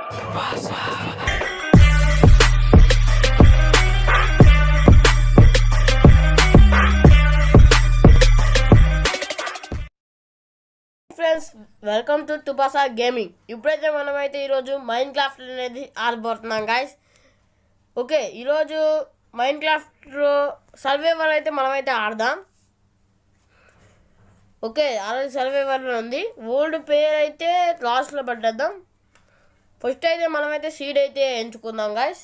friends welcome to తుపాసా gaming ఇప్పుడైతే మనమైతే ఈరోజు మైండ్ క్రాఫ్ట్ అనేది ఆడబోతున్నాం గాయస్ ఓకే ఈరోజు మైండ్ క్రాఫ్ట్ సర్వేవర్ అయితే మనమైతే ఆడదాం ఓకే ఆల్రెడీ సర్వేవర్లో ఉంది ఓల్డ్ పేర్ అయితే లాస్ట్లో పట్టేద్దాం ఫస్ట్ అయితే మనమైతే సీడ్ అయితే ఎంచుకుందాం గాయస్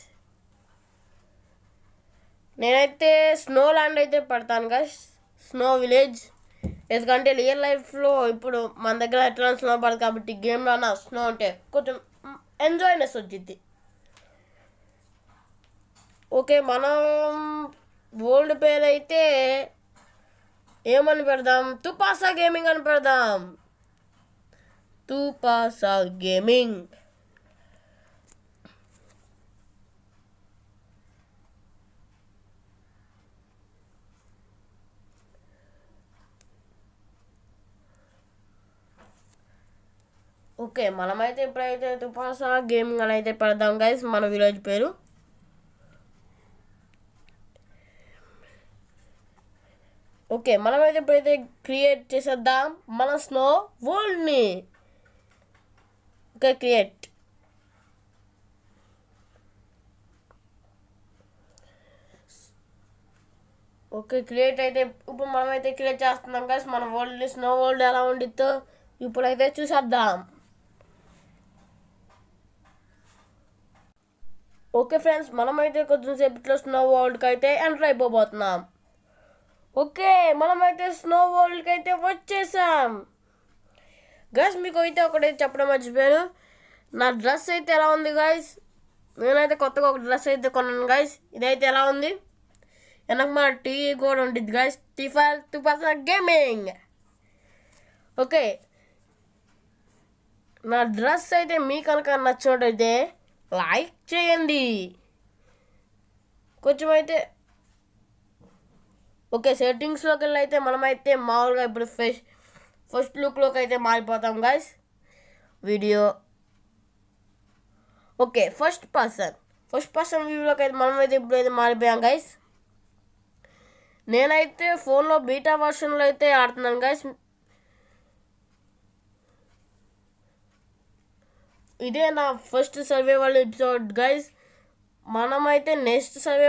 నేనైతే స్నో ల్యాండ్ అయితే పడతాను గాయస్ స్నో విలేజ్ ఎందుకంటే రియల్ లైఫ్లో ఇప్పుడు మన దగ్గర ఎట్లా స్నో పడదు కాబట్టి గేమ్లో అన్న స్నో ఉంటే కొంచెం ఎంజాయ్నెస్ వచ్చింది ఓకే మనం ఓల్డ్ పేరు అయితే ఏమని పెడదాం తుపాసా గేమింగ్ అని పెడదాం తుపాసా గేమింగ్ ఓకే మనమైతే ఇప్పుడైతే తుపాసా గేమింగ్ అని అయితే పెడదాం గైస్ మన విలేజ్ పేరు ఓకే మనమైతే ఇప్పుడైతే క్రియేట్ చేసేద్దాం మన స్నో వరల్డ్ని ఓకే క్రియేట్ ఓకే క్రియేట్ అయితే ఇప్పుడు మనమైతే క్రియేట్ చేస్తున్నాం గైస్ మన వరల్డ్ని స్నో వరల్డ్ ఎలా ఉండిద్దో ఇప్పుడైతే చూసేద్దాం ఓకే ఫ్రెండ్స్ మనమైతే కొంచెం సేపట్లో స్నో వరల్డ్కి అయితే ఎంటర్ అయిపోబోతున్నాం ఓకే మనమైతే స్నో వరల్డ్కి అయితే వచ్చేసాం గైస్ మీకు అయితే ఒకటైతే చెప్పడం మర్చిపోయాను నా డ్రెస్ అయితే ఎలా ఉంది గాయస్ నేనైతే కొత్తగా ఒక డ్రెస్ అయితే కొన్నాను గాయస్ ఇదైతే ఎలా ఉంది వెనక మన టీ కూడా ఉంటుంది గాయస్ టిఫాల్ తుపాసా గేమింగ్ ఓకే నా డ్రెస్ అయితే మీ కనుక నచ్చినట్టయితే లైక్ చేయండి కొంచెం అయితే ఓకే సెట్టింగ్స్లోకి వెళ్ళి అయితే మనమైతే మామూలుగా ఇప్పుడు ఫస్ట్ ఫస్ట్ లుక్లోకి అయితే మారిపోతాం guys video okay first person first person వ్యూలోకి అయితే మనమైతే ఇప్పుడైతే మారిపోయాం గైస్ నేనైతే ఫోన్లో బీటా వర్షన్లో అయితే ఆడుతున్నాను గైస్ ఇదే నా ఫస్ట్ సర్వేవల్ ఎపిసోడ్ గైస్ మనమైతే నెక్స్ట్ సర్వే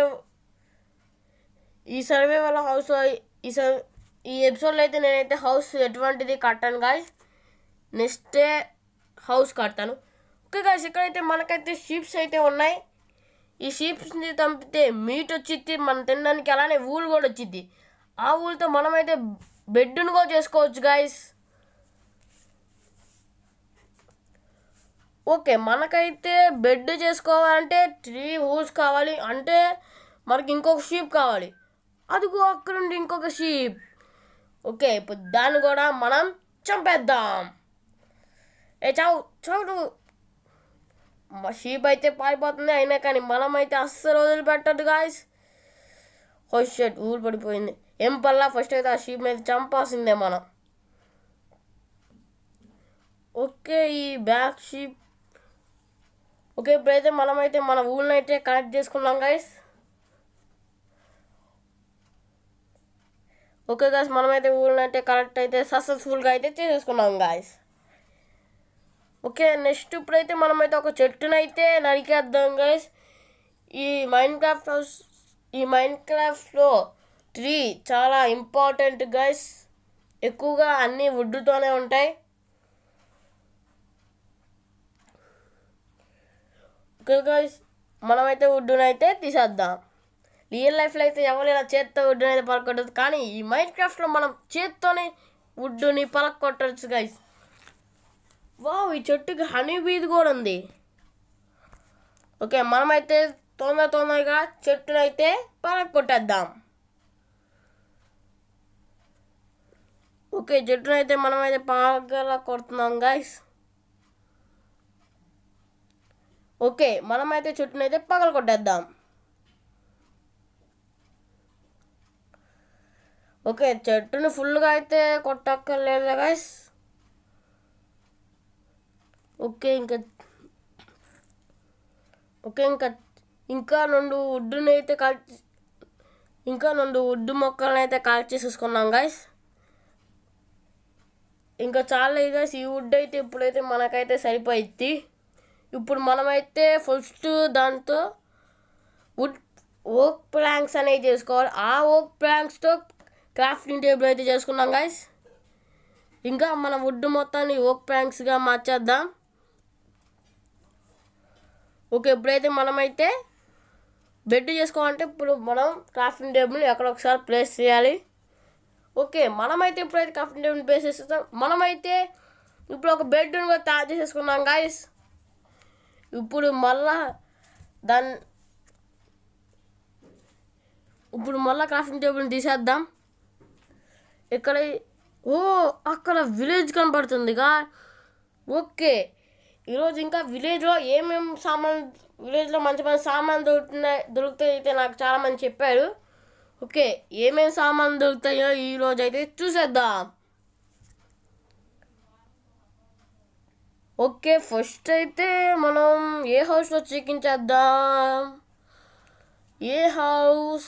ఈ సర్వేవల్ హౌస్ ఈ సర్వే ఈ ఎపిసోడ్లో అయితే నేనైతే హౌస్ ఎటువంటిది కట్టాను గాయస్ నెక్స్ట్ హౌస్ కడతాను ఓకే గాయస్ ఇక్కడైతే మనకైతే షీప్స్ అయితే ఉన్నాయి ఈ షీప్స్ని చంపితే మీట్ వచ్చింది మనం తినడానికి అలానే ఊలు కూడా వచ్చింది ఆ ఊళ్ళతో మనమైతే బెడ్ను కూడా చేసుకోవచ్చు గాయస్ ఓకే మనకైతే బెడ్ చేసుకోవాలంటే త్రీ ఊల్స్ కావాలి అంటే మనకి ఇంకొక షీప్ కావాలి అదిగో అక్కడ నుండి ఇంకొక షీప్ ఓకే ఇప్పుడు దాన్ని కూడా మనం చంపేద్దాం ఏ చావు చావు నువ్వు మా షీప్ అయితే పారిపోతుంది అయినా కానీ మనం అయితే అస్సలు వదిలిపెట్టదు గాయస్ ఫస్ట్ షర్ట్ ఊరు పడిపోయింది ఏం పల్లా ఫస్ట్ అయితే ఆ షీప్ మీద చంపాల్సిందే మనం ఓకే ఈ బ్యాక్ షీప్ ఓకే ఇప్పుడైతే మనమైతే మన ఊళ్ళని అయితే కనెక్ట్ చేసుకున్నాం గైస్ ఓకే గాయస్ మనమైతే ఊళ్ళని అయితే కనెక్ట్ అయితే సక్సెస్ఫుల్గా అయితే చేసేసుకున్నాం గాయస్ ఓకే నెక్స్ట్ ఇప్పుడైతే మనమైతే ఒక చెట్టునైతే నరికేద్దాం గైస్ ఈ మైండ్ క్రాఫ్ట్ హౌస్ ఈ మైండ్ క్రాఫ్ట్లో ట్రీ చాలా ఇంపార్టెంట్ గైస్ ఎక్కువగా అన్నీ వుడ్డుతోనే ఉంటాయి ఓకే గైస్ మనమైతే వుడ్డునైతే తీసేద్దాం రియల్ లైఫ్లో అయితే ఎవరైనా చేత్తో వుడ్డునైతే పలకొట్టదు కానీ ఈ మైండ్ క్రాఫ్ట్లో మనం చేత్తోనే వుడ్డుని పలకొట్టచ్చు గైస్ వావ్ ఈ చెట్టుకి హనీ బీది కూడా ఉంది ఓకే మనమైతే తొందర తొందరగా చెట్టునైతే పలకొట్టేద్దాం ఓకే చెట్టునైతే మనమైతే పగల కొడుతున్నాం గైస్ ఓకే మనమైతే చెట్టునైతే పగల కొట్టేద్దాం ఓకే చెట్టుని ఫుల్గా అయితే కొట్టక్కర్లేదు గైస్ ఓకే ఇంకా ఓకే ఇంకా ఇంకా రెండు వుడ్డుని అయితే కలెక్ట్ ఇంకా రెండు వుడ్ మొక్కలను అయితే కలెక్ట్ చేసేసుకున్నాం గాయస్ ఇంకా చాలా గాయస్ ఈ వుడ్ అయితే ఇప్పుడైతే మనకైతే సరిపోయిద్ది ఇప్పుడు మనమైతే ఫస్ట్ దాంతో వుడ్ ఓక్ ప్లాంక్స్ అనేవి చేసుకోవాలి ఆ ఓక్ ప్లాంక్స్తో క్రాఫ్టింగ్ టేబుల్ అయితే చేసుకున్నాం గాయస్ ఇంకా మన వుడ్ మొత్తాన్ని ఓక్ ప్లాంక్స్గా మార్చేద్దాం ఓకే ఇప్పుడైతే మనమైతే బెడ్ చేసుకోవాలంటే ఇప్పుడు మనం క్రాఫ్టింగ్ టేబుల్ని ఎక్కడ ఒకసారి ప్లేస్ చేయాలి ఓకే మనమైతే ఇప్పుడైతే క్రాఫ్టింగ్ టేబుల్ ప్లేస్ చేసేస్తాం మనమైతే ఇప్పుడు ఒక బెడ్ని కూడా తయారు చేసేసుకున్నాం గాయస్ ఇప్పుడు మళ్ళా దాన్ని ఇప్పుడు మళ్ళీ క్రాఫ్టింగ్ టేబుల్ని తీసేద్దాం ఇక్కడ ఓ అక్కడ విలేజ్ కనపడుతుందిగా ఓకే ఈరోజు ఇంకా విలేజ్లో ఏమేమి సామాన్ విలేజ్లో మంచి మంచి సామాన్లు దొరుకుతున్నాయి దొరుకుతాయి అయితే నాకు చాలా మంది చెప్పారు ఓకే ఏమేమి సామాన్లు దొరుకుతాయో ఈరోజు అయితే చూసేద్దాం ఓకే ఫస్ట్ అయితే మనం ఏ హౌస్లో చెకింగ్ చేద్దాం ఏ హౌస్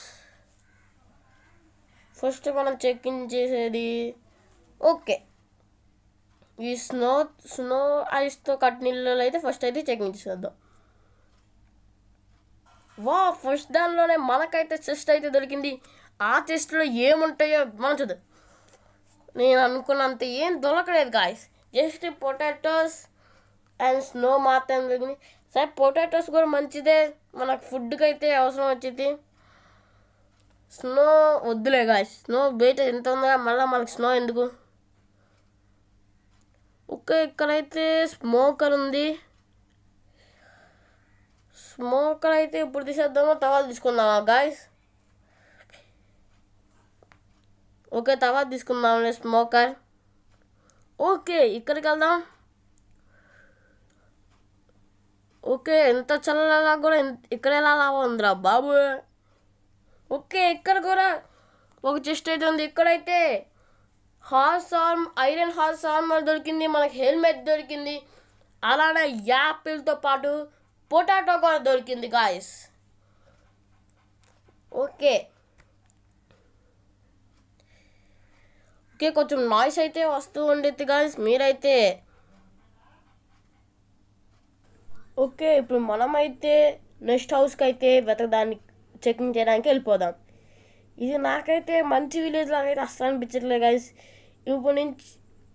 ఫస్ట్ మనం చెక్ ఇన్ చేసేది ఓకే ఈ స్నో స్నో ఐస్తో కట్టిన ఇల్లు అయితే ఫస్ట్ అయితే చెక్ ఇన్ చేసేద్దాం వా ఫస్ట్ దానిలోనే మనకైతే చెస్ట్ అయితే దొరికింది ఆ చెస్ట్లో ఏముంటాయో మనం చూద్దాం నేను అనుకున్నంత ఏం దొరకలేదు guys just potatoes and snow మాత్రం దొరికింది సరే పొటాటోస్ కూడా మంచిదే మనకు ఫుడ్కి అయితే అవసరం వచ్చింది స్నో వద్దులే గాయస్ స్నో బయట ఎంత ఉందా మళ్ళీ మనకి స్నో ఎందుకు ఓకే ఇక్కడైతే స్మోకర్ ఉంది స్మోకర్ అయితే ఇప్పుడు తీసేద్దామో తవాలు తీసుకుందామా గాయస్ ఓకే తవా తీసుకుందాంలే స్మోకర్ ఓకే ఇక్కడికి వెళ్దాం ఓకే ఎంత చల్లలా కూడా ఎంత- ఇక్కడ ఎలా లాభం ఉందిరా బాబు ఓకే ఇక్కడ కూడా ఒక చెస్ట్ అయితే ఉంది ఇక్కడైతే horse arm iron horse armour దొరికింది మనకి హెల్మెట్ దొరికింది అలానే యాపిల్తో పాటు పొటాటో కూడా దొరికింది గాయస్ ఓకే ఓకే కొంచెం నాయిస్ అయితే వస్తూ ఉండేది గాయస్ మీరైతే ఓకే ఇప్పుడు మనమైతే నెక్స్ట్ హౌస్కి అయితే వెతకడానికి చెకింగ్ చేయడానికి వెళ్ళిపోదాం ఇది నాకైతే మంచి విలేజ్ లాగా అయితే అస్సలు అనిపించట్లేదు గైస్ ఇప్పుడు నుంచి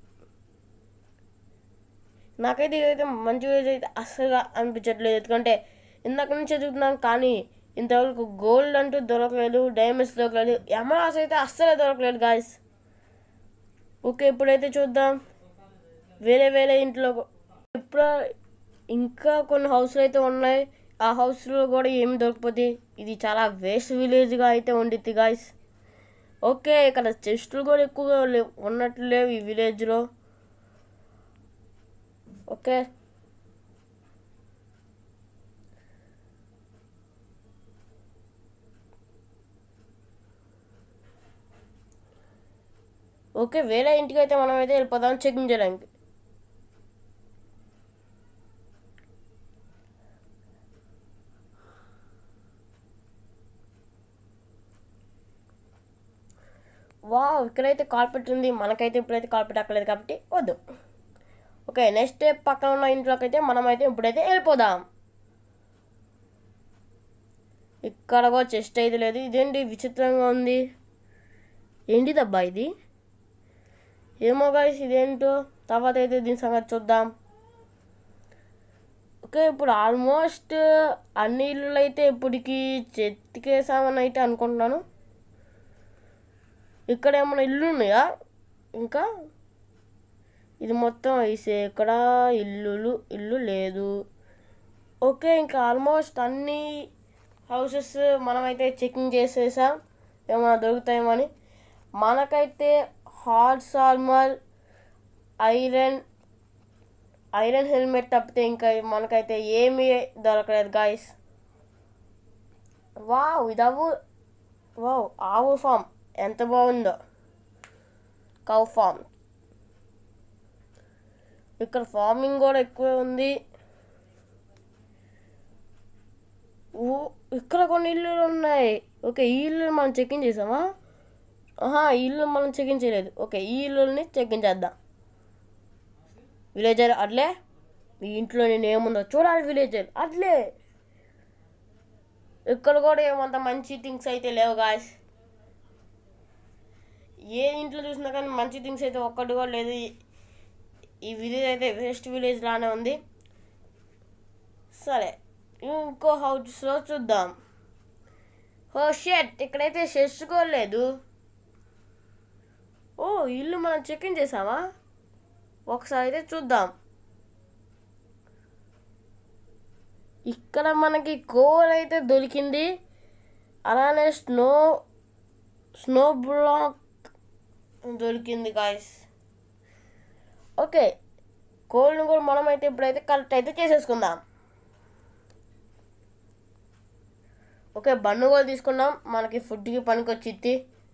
నాకైతే ఇదైతే మంచి విలేజ్ అయితే అస్సలు అనిపించట్లేదు ఎందుకంటే ఇందాక నుంచి చదువుతున్నాను కానీ ఇంతవరకు గోల్డ్ అంటూ దొరకలేదు డైమండ్స్ దొరకలేదు ఎమరాస్ అయితే అస్సలే దొరకలేదు గాయస్ ఓకే ఇప్పుడైతే చూద్దాం వేరే వేరే ఇంట్లో ఇప్పుడు ఇంకా కొన్ని హౌస్లు అయితే ఉన్నాయి ఆ హౌస్లో కూడా ఏమి దొరకపోతే ఇది చాలా వేస్ట్ విలేజ్గా అయితే ఉండిద్ది గాయస్ ఓకే ఇక్కడ చెస్టులు కూడా ఎక్కువగా లేవు ఉన్నట్లు లేవు ఈ విలేజ్లో ఓకే ఓకే వేరే ఇంటికి అయితే మనం అయితే వెళ్ళిపోదాం చెకింగ్ చేయడానికి వా ఇక్కడైతే కార్పెట్ ఉంది మనకైతే ఇప్పుడైతే కార్పెట్ అక్కలేదు కాబట్టి వద్దు ఓకే నెక్స్ట్ పక్కన ఉన్న ఇంట్లోకి అయితే మనమైతే ఇప్పుడైతే వెళ్ళిపోదాం ఇక్కడ కూడా చెస్ట్ అయితే లేదు ఇదేంటి విచిత్రంగా ఉంది ఏంటిదబ్బా ఇది ఏమో గాయస్ ఇదేంటో తర్వాత అయితే దీని సంగతి చూద్దాం ఓకే ఇప్పుడు ఆల్మోస్ట్ అన్ని ఇల్లులు అయితే ఇప్పటికి చెత్తికేసామని అయితే అనుకుంటున్నాను ఇక్కడ ఏమైనా ఇల్లు ఉన్నాయా ఇంకా ఇది మొత్తం వేసే ఇక్కడ ఇల్లులు ఇల్లు లేదు ఓకే ఇంకా ఆల్మోస్ట్ అన్ని హౌసెస్ మనమైతే చెకింగ్ చేసేసాం ఏమైనా దొరుకుతాయేమో అని మనకైతే horse armour iron iron helmet తప్పితే ఇంకా మనకైతే ఏమీ దొరకలేదు గాయస్ వావ్ ఇదవు వావ్ ఆవు ఫామ్ ఎంత బాగుందో కౌ ఫామ్ ఇక్కడ ఫార్మింగ్ కూడా ఎక్కువ ఉంది ఇక్కడ కొన్ని ఇల్లు ఉన్నాయి ఓకే ఈ ఇల్లు మనం చెక్ ఇన్ చేసామా ఆహా ఈ ఇల్లు మనం చెక్ ఇన్ చేయలేదు ఓకే ఈ ఇల్లుని చెక్ ఇన్ చేద్దాం విలేజర్ అట్లే మీ ఇంట్లో నేను ఏముందో చూడాలి విలేజర్ అట్లే ఇక్కడ కూడా ఏమంత మంచి థింగ్స్ అయితే లేవు గాయస్ ఏ ఇంట్లో చూసినా కానీ మంచి థింగ్స్ అయితే ఒక్కటి కూడా లేదు ఈ- ఈ విలేజ్ అయితే వేస్ట్ విలేజ్ లానే ఉంది సరే ఇంకో హౌస్లో చూద్దాం ఓ షెట్ ఇక్కడైతే చేసుకోలేదు ఓ ఇల్లు మనం చెక్ ఇన్ చేసామా ఒకసారి అయితే చూద్దాం ఇక్కడ మనకి కోల్ అయితే దొరికింది అలానే స్నో స్నో బ్లాక్ దొరికింది గాయస్ ఓకే కోల్ని కూడా మనం అయితే ఇప్పుడైతే కరెక్ట్ అయితే చేసేసుకుందాం ఓకే బన్ను కూడా తీసుకున్నాం మనకి ఫుడ్కి పనికి వచ్చింది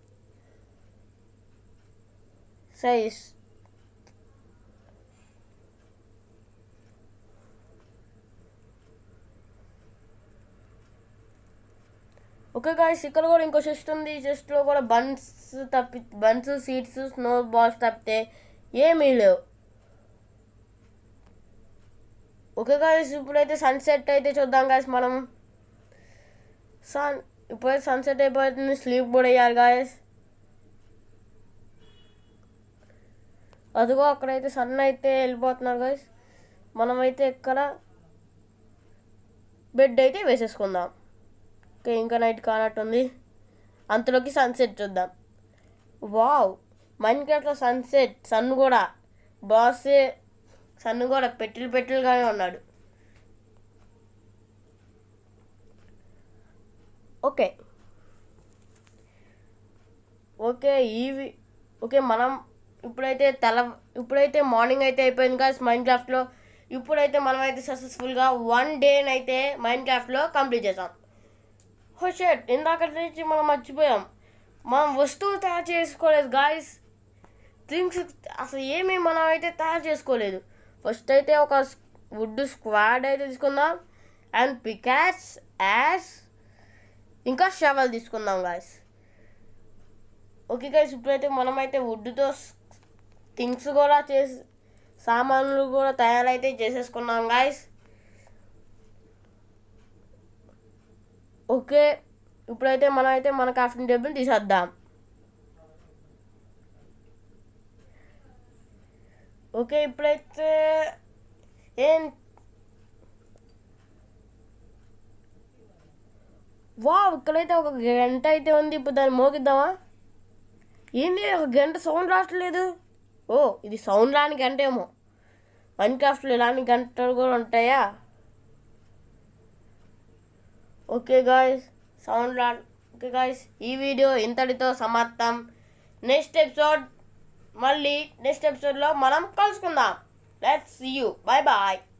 సైజ్ ఓకే గాయస్ ఇక్కడ కూడా ఇంకో చెస్ట్ ఉంది ఈ చెస్ట్లో కూడా బన్స్ తప్పి బన్స్ సీడ్స్ స్నో బాల్స్ తప్పితే ఏమీ లేవు ఓకే గాయస్ ఇప్పుడైతే సన్సెట్ అయితే చూద్దాం గాయస్ మనం సన్ ఇప్పుడైతే సన్సెట్ అయిపోతుంది స్లీప్ కూడా వేయాలి గాయస్ అదిగో అక్కడైతే సన్ అయితే వెళ్ళిపోతున్నారు గాయస్ మనమైతే ఇక్కడ బెడ్ అయితే వేసేసుకుందాం ఓకే ఇంకా నైట్ కానట్టుంది అంతలోకి సన్సెట్ చూద్దాం వావ్ మైండ్ క్రాఫ్ట్లో సన్సెట్ సన్ కూడా బాస్ సన్ కూడా పెట్టెలు పెట్టెలుగానే ఉన్నాడు ఓకే ఓకే ఈవి ఓకే మనం ఇప్పుడైతే తెల ఇప్పుడైతే మార్నింగ్ అయితే అయిపోయింది కదా మైండ్ క్రాఫ్ట్లో ఇప్పుడైతే మనం అయితే సక్సెస్ఫుల్గా వన్ డేని అయితే మైండ్ క్రాఫ్ట్లో కంప్లీట్ చేసాం హో షట్ ఇందాక నుంచి మనం మర్చిపోయాం మనం వస్తువులు తయారు చేసుకోలేదు గాయస్ థింగ్స్ అసలు ఏమీ మనం అయితే తయారు చేసుకోలేదు ఫస్ట్ అయితే ఒక వుడ్ స్క్వాడ్ అయితే తీసుకుందాం అండ్ పికాస్ యాస్ ఇంకా షవల్ తీసుకుందాం గాయస్ ఓకే గాయస్ ఇప్పుడైతే మనమైతే వుడ్తో థింగ్స్ కూడా చేసి సామాన్లు కూడా తయారైతే చేసేసుకున్నాం గాయస్ ఓకే ఇప్పుడైతే మనం అయితే మన క్రాఫ్టింగ్ టేబుల్ తీసేద్దాం ఓకే ఇప్పుడైతే ఏం వా ఇక్కడైతే ఒక గంట అయితే ఉంది ఇప్పుడు దాన్ని మోగిద్దామా ఏంది ఒక గంట సౌండ్ రావట్లేదు ఓ ఇది సౌండ్ రాని గంట ఏమో మైన్ క్రాఫ్ట్లో ఇలాంటి గంటలు కూడా ఉంటాయా ఓకే గాయస్ సౌండ్ రా ఓకే గాయస్ ఈ వీడియో ఇంతటితో సమాప్తం నెక్స్ట్ ఎపిసోడ్ మళ్ళీ నెక్స్ట్ ఎపిసోడ్లో మనం కలుసుకుందాం లెట్స్ యూ బాయ్ బాయ్